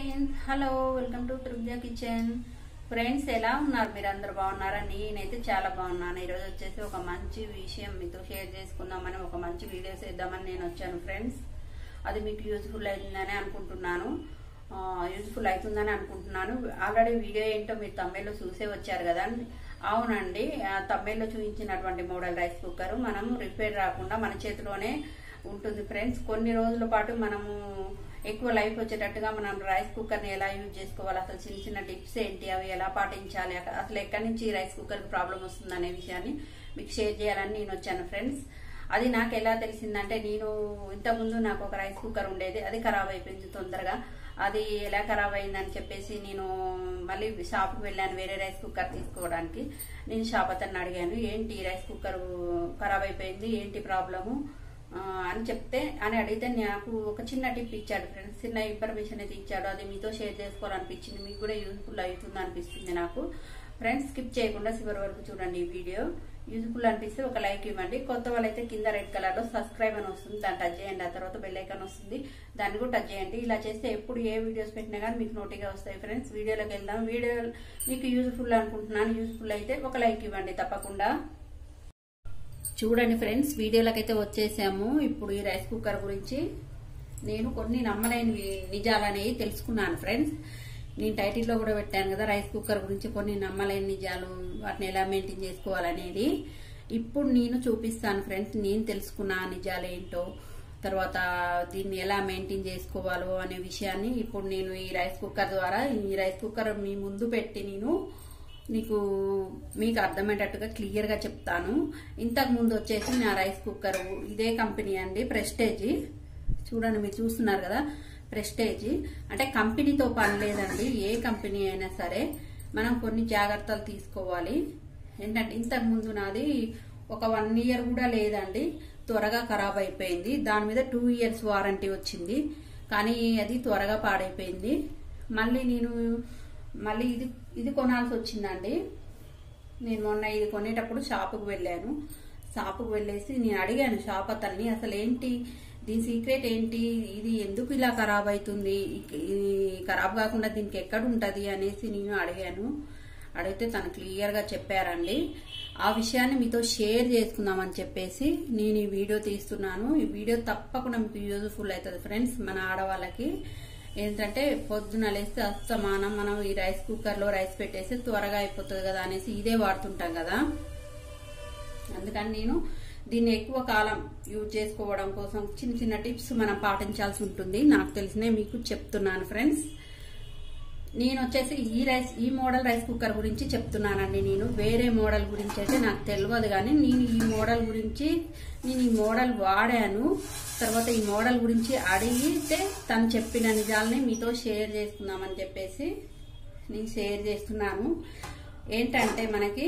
friends hello welcome to Tripza kitchen friends ఎలా ఉన్నారు మీరు అందరు బాగున్నారా నేనైతే చాలా బాగున్నాను ఈరోజు వచ్చేసి ఒక మంచి విషయం మీతో షేర్ చేసుకుందామని ఒక మంచి వీడియో చేద్దామని నేను వచ్చాను ఫ్రెండ్స్ అది మీకు యూజ్ఫుల్ అయిందని అనుకుంటున్నాను యూజ్ఫుల్ అవుతుందని అనుకుంటున్నాను ఆల్రెడీ వీడియో ఏంటో మీరు తమిళ్లో చూసే వచ్చారు కదా అవునండి తమిళ్లో చూపించినటువంటి మోడల్ రైస్ కుక్కర్ మనం రిపేర్ రాకుండా మన చేతిలోనే ఉంటుంది ఫ్రెండ్స్ కొన్ని రోజుల పాటు మనము ఎక్కువ లైఫ్ వచ్చేటట్టుగా మనం రైస్ కుక్కర్ని ఎలా యూజ్ చేసుకోవాలి అసలు చిన్న చిన్న టిప్స్ ఏంటి అవి ఎలా పాటించాలి అసలు ఎక్కడి నుంచి రైస్ కుక్కర్కి ప్రాబ్లం వస్తుంది అనే విషయాన్ని మీకు షేర్ చేయాలని నేను వచ్చాను ఫ్రెండ్స్ అది నాకు ఎలా తెలిసిందంటే నేను ఇంతకుముందు నాకు ఒక రైస్ కుక్కర్ ఉండేది అది ఖరాబ్ అయిపోయింది తొందరగా అది ఎలా ఖరాబ్ అయిందని చెప్పేసి నేను మళ్ళీ షాప్కి వెళ్ళాను వేరే రైస్ కుక్కర్ తీసుకోవడానికి నేను షాప్ అతన్ని అడిగాను ఏంటి రైస్ కుక్కర్ ఖరాబ్ అయిపోయింది ఏంటి ప్రాబ్లము అని చెప్తే అని అడిగితే నాకు ఒక చిన్న టిప్ ఇచ్చాడు ఫ్రెండ్స్ చిన్న ఇన్ఫర్మేషన్ అయితే ఇచ్చాడు అది మీతో షేర్ చేసుకోవాలనిపించింది మీకు కూడా యూజ్ఫుల్ అవుతుంది అనిపిస్తుంది నాకు ఫ్రెండ్స్ స్కిప్ చేయకుండా చివరి వరకు చూడండి ఈ వీడియో యూజ్ఫుల్ అనిపిస్తే ఒక లైక్ ఇవ్వండి కొత్త వాళ్ళైతే కింద రెడ్ కలర్ లో సబ్స్క్రైబ్ అని వస్తుంది దాన్ని టచ్ చేయండి ఆ తర్వాత బెల్ ఐకాన్ వస్తుంది దాన్ని కూడా టచ్ చేయండి ఇలా చేస్తే ఎప్పుడు ఏ వీడియోస్ పెట్టినా కానీ మీకు నోటిగా వస్తాయి ఫ్రెండ్స్ వీడియోలోకి వెళ్దాం వీడియో మీకు యూజ్ఫుల్ అనుకుంటున్నాను యూజ్ఫుల్ అయితే ఒక లైక్ ఇవ్వండి తప్పకుండా చూడండి ఫ్రెండ్స్ వీడియోలకైతే వచ్చేసాము ఇప్పుడు ఈ రైస్ కుక్కర్ గురించి నేను కొన్ని నమ్మలేని నిజాలనేవి తెలుసుకున్నాను ఫ్రెండ్స్ నేను టైటిల్లో కూడా పెట్టాను కదా రైస్ కుక్కర్ గురించి కొన్ని నమ్మలేని నిజాలు వాటిని ఎలా మెయింటైన్ చేసుకోవాలనేది ఇప్పుడు నేను చూపిస్తాను ఫ్రెండ్స్ నేను తెలుసుకున్న నిజాలు ఏంటో తర్వాత దీన్ని ఎలా మెయింటైన్ చేసుకోవాలో అనే విషయాన్ని ఇప్పుడు నేను ఈ రైస్ కుక్కర్ ద్వారా ఈ రైస్ కుక్కర్ మీ ముందు పెట్టి నేను నీకు మీకు అర్థమయ్యేటట్టుగా క్లియర్గా చెప్తాను ఇంతకు ముందు వచ్చేసి నా రైస్ కుక్కర్ ఇదే కంపెనీ అండి ప్రెస్టేజ్ చూడండి మీరు చూస్తున్నారు కదా ప్రెస్టేజ్ అంటే కంపెనీతో పని లేదండి ఏ కంపెనీ అయినా సరే మనం కొన్ని జాగ్రత్తలు తీసుకోవాలి ఏంటంటే ఇంతకు ముందు నాది ఒక వన్ ఇయర్ కూడా లేదండి త్వరగా ఖరాబ్ అయిపోయింది దాని మీద టూ ఇయర్స్ వారంటీ వచ్చింది కానీ అది త్వరగా పాడైపోయింది మళ్ళీ నేను మళ్ళీ ఇది ఇది కొనాల్సి వచ్చిందండి నేను మొన్న ఇది కొనేటప్పుడు షాపుకు వెళ్ళాను షాపుకు వెళ్ళేసి నేను అడిగాను షాప్ అతన్ని అసలు ఏంటి దీని సీక్రెట్ ఏంటి ఇది ఎందుకు ఇలా ఖరాబ్ అవుతుంది ఖరాబ్ కాకుండా దీనికి ఎక్కడ ఉంటుంది అనేసి నేను అడిగాను అడిగితే తను క్లియర్గా చెప్పారండి ఆ విషయాన్ని మీతో షేర్ చేసుకుందామని చెప్పేసి నేను ఈ వీడియో తీస్తున్నాను ఈ వీడియో తప్పకుండా మీకు యూజ్ఫుల్ అవుతుంది ఫ్రెండ్స్ మన ఆడవాళ్ళకి ఏంటంటే పొద్దున లేస్తే అస్తమానం మనం ఈ రైస్ కుక్కర్లో రైస్ పెట్టేసి త్వరగా అయిపోతుంది కదా అనేసి ఇదే వాడుతుంటాం కదా అందుకని నేను దీన్ని ఎక్కువ కాలం యూజ్ చేసుకోవడం కోసం చిన్న చిన్న టిప్స్ మనం పాటించాల్సి ఉంటుంది నాకు తెలిసినే మీకు చెప్తున్నాను ఫ్రెండ్స్ నేను వచ్చేసి ఈ రైస్ ఈ మోడల్ రైస్ కుక్కర్ గురించి చెప్తున్నానండి నేను వేరే మోడల్ గురించి అయితే నాకు తెలియదు కానీ నేను ఈ మోడల్ గురించి నేను ఈ మోడల్ వాడాను తర్వాత ఈ మోడల్ గురించి అడిగితే తను చెప్పిన నిజాలని మీతో షేర్ చేసుకుందామని చెప్పేసి నేను షేర్ చేస్తున్నాను ఏంటంటే మనకి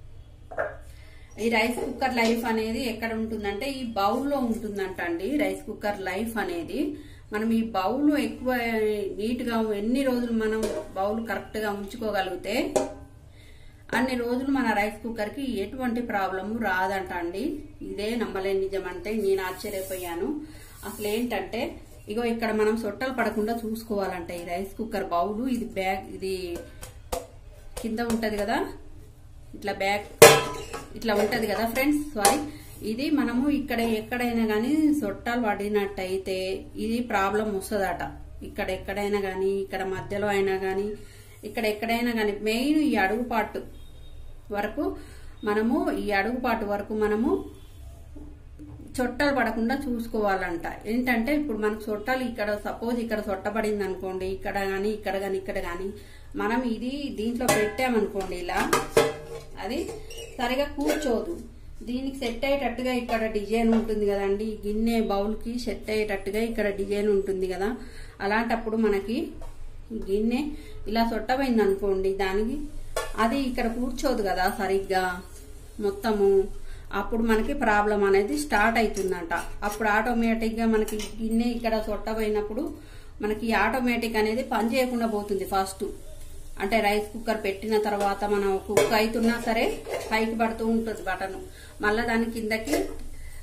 ఈ రైస్ కుక్కర్ లైఫ్ అనేది ఎక్కడ ఉంటుందంటే ఈ బౌల్లో ఉంటుందంట అండి రైస్ కుక్కర్ లైఫ్ అనేది మనం ఈ బౌల్ ఎక్కువ నీట్గా ఎన్ని రోజులు మనం బౌల్ కరెక్ట్గా ఉంచుకోగలిగితే అన్ని రోజులు మన రైస్ కుక్కర్కి ఎటువంటి ప్రాబ్లము రాదంట అండి ఇదే నమ్మలేని నిజం అంటే నేను ఆశ్చర్యపోయాను అసలు ఏంటంటే ఇగో ఇక్కడ మనం సొట్టలు పడకుండా చూసుకోవాలంట ఈ రైస్ కుక్కర్ బౌలు ఇది బ్యాగ్ ఇది కింద ఉంటది కదా ఇట్లా బ్యాగ్ ఇట్లా ఉంటది కదా ఫ్రెండ్స్ సారీ ఇది మనము ఇక్కడ ఎక్కడైనా కానీ సొట్టాలు పడినట్టయితే ఇది ప్రాబ్లం వస్తుందట ఇక్కడ ఎక్కడైనా కానీ ఇక్కడ మధ్యలో అయినా కానీ ఇక్కడ ఎక్కడైనా కానీ మెయిన్ ఈ అడుగుపాటు వరకు మనము ఈ అడుగుపాటు వరకు మనము చొట్టలు పడకుండా చూసుకోవాలంట ఏంటంటే ఇప్పుడు మనకు చొట్టాలు ఇక్కడ సపోజ్ ఇక్కడ చొట్టబడింది అనుకోండి ఇక్కడ కానీ ఇక్కడ కానీ ఇక్కడ కానీ మనం ఇది దీంట్లో పెట్టామనుకోండి ఇలా అది సరిగా కూర్చోదు దీనికి సెట్ అయ్యేటట్టుగా ఇక్కడ డిజైన్ ఉంటుంది కదండి గిన్నె బౌల్కి సెట్ అయ్యేటట్టుగా ఇక్కడ డిజైన్ ఉంటుంది కదా అలాంటప్పుడు మనకి గిన్నె ఇలా సొట్టబోయింది అనుకోండి దానికి అది ఇక్కడ కూర్చోదు కదా సరిగ్గా మొత్తము అప్పుడు మనకి ప్రాబ్లం అనేది స్టార్ట్ అవుతుందంట అప్పుడు ఆటోమేటిక్గా మనకి గిన్నె ఇక్కడ సొట్టబోయినప్పుడు మనకి ఆటోమేటిక్ అనేది పని చేయకుండా పోతుంది ఫస్ట్ అంటే రైస్ కుక్కర్ పెట్టిన తర్వాత మనం కుక్ అవుతున్నా సరే పైకి పడుతూ ఉంటుంది బటన్ మళ్ళీ దాని కిందకి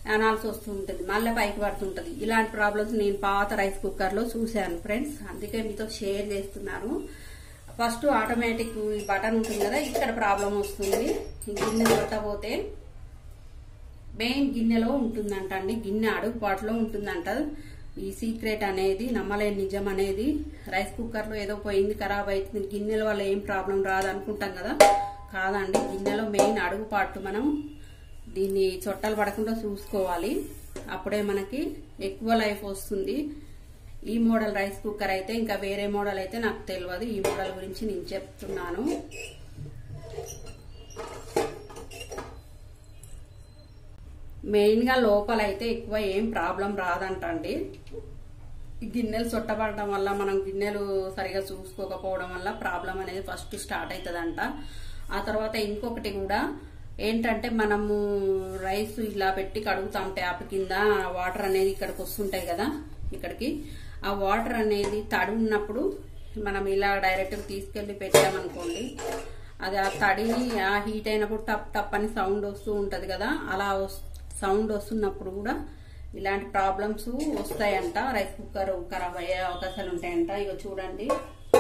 అనాల్సి వస్తుంటుంది మళ్ళీ పైకి పడుతుంటది ఇలాంటి ప్రాబ్లమ్స్ నేను పాత రైస్ కుక్కర్ లో చూశాను ఫ్రెండ్స్ అందుకే మీతో షేర్ చేస్తున్నాను ఫస్ట్ ఆటోమేటిక్ ఈ బటన్ ఉంటుంది కదా ఇక్కడ ప్రాబ్లం వస్తుంది ఈ గిన్నె కొట్టబోతే మెయిన్ గిన్నెలో ఉంటుందంట అండి గిన్నె అడుగు పాటలో ఉంటుందంట ఈ సీక్రెట్ అనేది నమ్మలేని నిజం అనేది రైస్ కుక్కర్ లో ఏదో పోయింది ఖరాబ్ అవుతుంది గిన్నెల వల్ల ఏం ప్రాబ్లం రాదు అనుకుంటాం కదా కాదండి గిన్నెలో మెయిన్ అడుగు పాటు మనం దీన్ని చొట్టలు పడకుండా చూసుకోవాలి అప్పుడే మనకి ఎక్కువ లైఫ్ వస్తుంది ఈ మోడల్ రైస్ కుక్కర్ అయితే ఇంకా వేరే మోడల్ అయితే నాకు తెలియదు ఈ మోడల్ గురించి నేను చెప్తున్నాను మెయిన్ గా లోపల అయితే ఎక్కువ ఏం ప్రాబ్లం రాదంటండి ఈ గిన్నెలు చుట్టబడటం వల్ల మనం గిన్నెలు సరిగా చూసుకోకపోవడం వల్ల ప్రాబ్లం అనేది ఫస్ట్ స్టార్ట్ అవుతుందంట ఆ తర్వాత ఇంకొకటి కూడా ఏంటంటే మనము రైస్ ఇలా పెట్టి కడుగుతాం ట్యాప్ కింద వాటర్ అనేది ఇక్కడికి వస్తుంటాయి కదా ఇక్కడికి ఆ వాటర్ అనేది తడి ఉన్నప్పుడు మనం ఇలా డైరెక్ట్ తీసుకెళ్లి పెట్టామనుకోండి అది ఆ తడి ఆ హీట్ అయినప్పుడు టప్ టప్ అని సౌండ్ వస్తూ ఉంటది కదా అలా సౌండ్ వస్తున్నప్పుడు కూడా ఇలాంటి ప్రాబ్లమ్స్ వస్తాయంట రైస్ కుక్కర్ ఖరాబ్ అయ్యే అవకాశాలు ఉంటాయంట ఇక చూడండి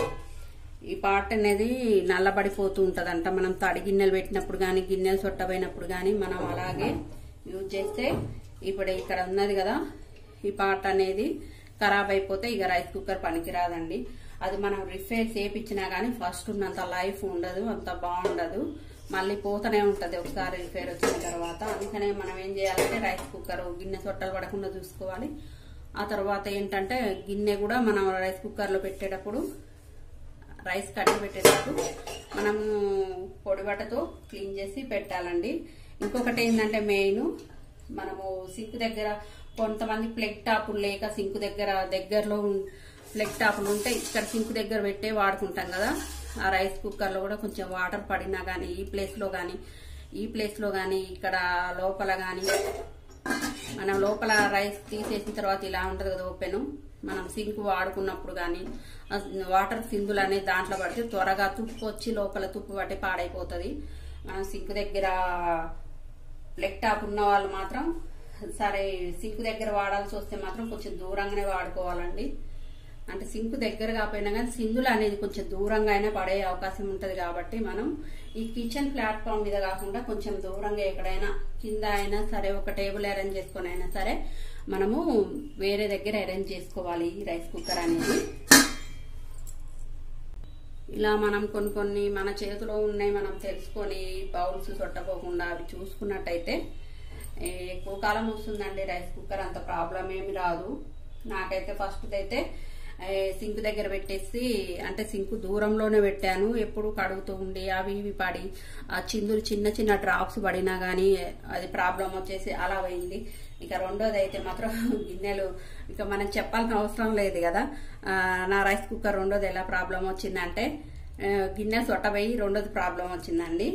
ఈ పార్ట్ అనేది నల్లబడిపోతూ ఉంటదంట మనం తడి గిన్నెలు పెట్టినప్పుడు కానీ గిన్నెలు సొట్టబోయినప్పుడు కానీ మనం అలాగే యూజ్ చేస్తే ఇప్పుడు ఇక్కడ ఉన్నది కదా ఈ పార్ట్ అనేది ఖరాబ్ అయిపోతే ఇక రైస్ కుక్కర్ పనికిరాదండి అది మనం రిపేర్ చేపించినా కానీ ఫస్ట్ ఉన్నంత లైఫ్ ఉండదు అంత బాగుండదు మళ్ళీ పోతూనే ఉంటది ఒకసారి రిపేర్ వచ్చిన తర్వాత అందుకనే మనం ఏం చేయాలంటే రైస్ కుక్కర్ గిన్నె సొట్టలు పడకుండా చూసుకోవాలి ఆ తర్వాత ఏంటంటే గిన్నె కూడా మనం రైస్ కుక్కర్ లో పెట్టేటప్పుడు రైస్ కడిగి పెట్టేటప్పుడు మనము పొడిబట్టతో క్లీన్ చేసి పెట్టాలండి ఇంకొకటి ఏంటంటే మెయిన్ మనము సింక్ దగ్గర కొంతమంది ప్లెగ్ టాపులు లేక సింక్ దగ్గర దగ్గరలో ప్లెగ్ టాపులు ఉంటే ఇక్కడ సింక్ దగ్గర పెట్టే వాడుకుంటాం కదా ఆ రైస్ కుక్కర్ లో కూడా కొంచెం వాటర్ పడినా గానీ ఈ ప్లేస్ లో గానీ ఈ ప్లేస్ లో గానీ ఇక్కడ లోపల గానీ మనం లోపల రైస్ తీసేసిన తర్వాత ఇలా ఉంటది కదా ఓపెన్ మనం సింక్ వాడుకున్నప్పుడు కానీ వాటర్ సింగులు అనేది దాంట్లో పడితే త్వరగా తుప్పు వచ్చి లోపల తుప్పు పట్టి పాడైపోతుంది మనం సింక్ దగ్గర ప్లెగ్ టాప్ ఉన్న వాళ్ళు మాత్రం సరే సింక్ దగ్గర వాడాల్సి వస్తే మాత్రం కొంచెం దూరంగానే వాడుకోవాలండి అంటే సింక్ దగ్గర కాకపోయినా కానీ సింధులు అనేది కొంచెం దూరంగా అయినా పడే అవకాశం ఉంటది కాబట్టి మనం ఈ కిచెన్ ప్లాట్ఫామ్ మీద కాకుండా కొంచెం దూరంగా ఎక్కడైనా కింద అయినా సరే ఒక టేబుల్ అరేంజ్ చేసుకొని అయినా సరే మనము వేరే దగ్గర అరేంజ్ చేసుకోవాలి ఈ రైస్ కుక్కర్ అనేది ఇలా మనం కొన్ని కొన్ని మన చేతిలో ఉన్నాయి మనం తెలుసుకొని బౌల్స్ చుట్టపోకుండా అవి చూసుకున్నట్టయితే ఎక్కువ కాలం వస్తుందండి రైస్ కుక్కర్ అంత ప్రాబ్లం ఏమి రాదు నాకైతే ఫస్ట్ అయితే సింక్ దగ్గర పెట్టేసి అంటే సింక్ దూరంలోనే పెట్టాను ఎప్పుడు కడుగుతూ ఉండి అవి ఇవి పడి ఆ చిందులు చిన్న చిన్న డ్రాప్స్ పడినా గానీ అది ప్రాబ్లం వచ్చేసి అలా పోయింది ఇక రెండోది అయితే మాత్రం గిన్నెలు ఇక మనం చెప్పాల్సిన అవసరం లేదు కదా నా రైస్ కుక్కర్ రెండోది ఎలా ప్రాబ్లం వచ్చిందంటే గిన్నె సొట్టబోయి రెండోది ప్రాబ్లం వచ్చిందండి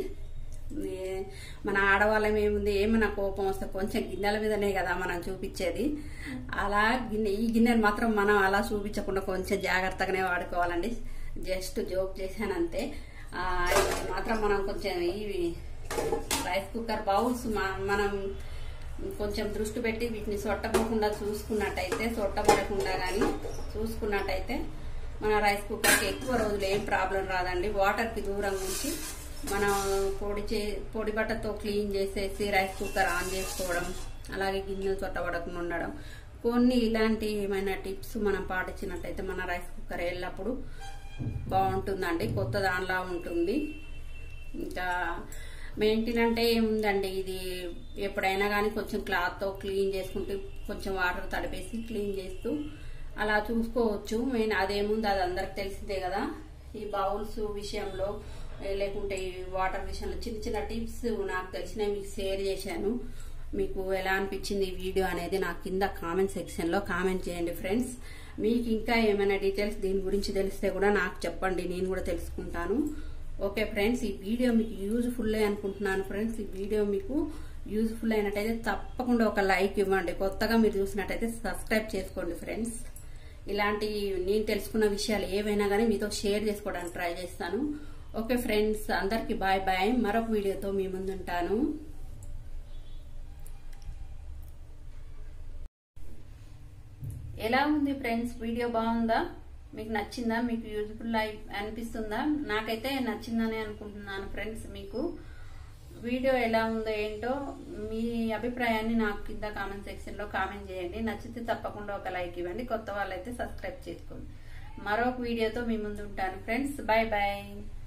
మన ఆడవాళ్ళం ఏముంది ఏమైనా కోపం వస్తే కొంచెం గిన్నెల మీదనే కదా మనం చూపించేది అలా గిన్నె ఈ గిన్నెను మాత్రం మనం అలా చూపించకుండా కొంచెం జాగ్రత్తగానే వాడుకోవాలండి జస్ట్ జోక్ చేశానంతే మాత్రం మనం కొంచెం ఇవి రైస్ కుక్కర్ బౌల్స్ మనం కొంచెం దృష్టి పెట్టి వీటిని సొట్టపోకుండా చూసుకున్నట్టయితే సొట్టపడకుండా కానీ చూసుకున్నట్టయితే మన రైస్ కుక్కర్కి ఎక్కువ రోజులు ఏం ప్రాబ్లం రాదండి వాటర్కి దూరం ఉంచి మనం పొడి చే పొడి బట్టతో క్లీన్ చేసేసి రైస్ కుక్కర్ ఆన్ చేసుకోవడం అలాగే గిన్నెలు చుట్టబడకుండా ఉండడం కొన్ని ఇలాంటి ఏమైనా టిప్స్ మనం పాటించినట్టయితే మన రైస్ కుక్కర్ ఎల్లప్పుడు బాగుంటుందండి కొత్త దానిలా ఉంటుంది ఇంకా మెయింటైన్ అంటే ఏముందండి ఇది ఎప్పుడైనా కానీ కొంచెం క్లాత్తో క్లీన్ చేసుకుంటూ కొంచెం వాటర్ తడిపేసి క్లీన్ చేస్తూ అలా చూసుకోవచ్చు మెయిన్ అదేముంది అది అందరికి తెలిసిందే కదా ఈ బౌల్స్ విషయంలో లేకుంటే ఈ వాటర్ విషయంలో చిన్న చిన్న టిప్స్ నాకు తెలిసినవి మీకు షేర్ చేశాను మీకు ఎలా అనిపించింది ఈ వీడియో అనేది నాకు కింద కామెంట్ సెక్షన్ లో కామెంట్ చేయండి ఫ్రెండ్స్ మీకు ఇంకా ఏమైనా డీటెయిల్స్ దీని గురించి తెలిస్తే కూడా నాకు చెప్పండి నేను కూడా తెలుసుకుంటాను ఓకే ఫ్రెండ్స్ ఈ వీడియో మీకు యూజ్ఫుల్ అనుకుంటున్నాను ఫ్రెండ్స్ ఈ వీడియో మీకు యూజ్ఫుల్ అయినట్టయితే తప్పకుండా ఒక లైక్ ఇవ్వండి కొత్తగా మీరు చూసినట్టయితే సబ్స్క్రైబ్ చేసుకోండి ఫ్రెండ్స్ ఇలాంటి నేను తెలుసుకున్న విషయాలు ఏవైనా కానీ మీతో షేర్ చేసుకోవడానికి ట్రై చేస్తాను ఓకే ఫ్రెండ్స్ అందరికి బాయ్ బాయ్ మరొక వీడియోతో మీ ముందుంటాను ఎలా ఉంది ఫ్రెండ్స్ వీడియో బాగుందా మీకు నచ్చిందా మీకు యూజ్ఫుల్ అనిపిస్తుందా నాకైతే నచ్చిందని అనుకుంటున్నాను ఫ్రెండ్స్ మీకు వీడియో ఎలా ఉందో ఏంటో మీ అభిప్రాయాన్ని నాకు కింద కామెంట్ సెక్షన్ లో కామెంట్ చేయండి నచ్చితే తప్పకుండా ఒక లైక్ ఇవ్వండి కొత్త వాళ్ళైతే సబ్స్క్రైబ్ చేసుకోండి మరొక వీడియోతో మీ ముందు ఉంటాను ఫ్రెండ్స్ బాయ్ బాయ్